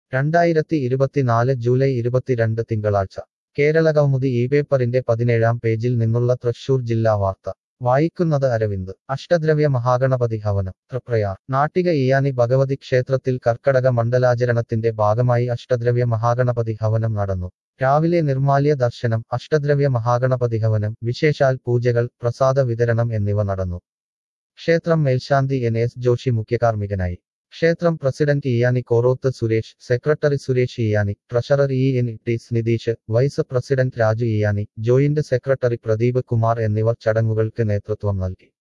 രണ്ടായിരത്തി ഇരുപത്തിനാല് ജൂലൈ ഇരുപത്തിരണ്ട് തിങ്കളാഴ്ച കേരള കൗമുദി ഈ പേപ്പറിന്റെ പതിനേഴാം പേജിൽ നിന്നുള്ള തൃശൂർ ജില്ലാ വാർത്ത വായിക്കുന്നത് അരവിന്ദ് അഷ്ടദ്രവ്യ മഹാഗണപതി ഹവനം തൃപ്രയാർ നാട്ടിക ഇയാനി ഭഗവതി ക്ഷേത്രത്തിൽ കർക്കടക മണ്ഡലാചരണത്തിന്റെ ഭാഗമായി അഷ്ടദ്രവ്യ മഹാഗണപതി ഹവനം നടന്നു രാവിലെ നിർമാല്യ ദർശനം അഷ്ടദ്രവ്യ മഹാഗണപതി ഹവനം വിശേഷാൽ പൂജകൾ പ്രസാദ വിതരണം എന്നിവ നടന്നു ക്ഷേത്രം മേൽശാന്തി എൻ എസ് ജോഷി മുഖ്യകാർമ്മികനായി ക്ഷേത്രം president Iyani Koroth Suresh secretary Suresh Iyani treasurer E N ടിസ് Nitheesh vice president Raju Iyani joint secretary Pradeep Kumar എന്നിവർ ചടങ്ങുകൾക്ക് നേതൃത്വം നൽകി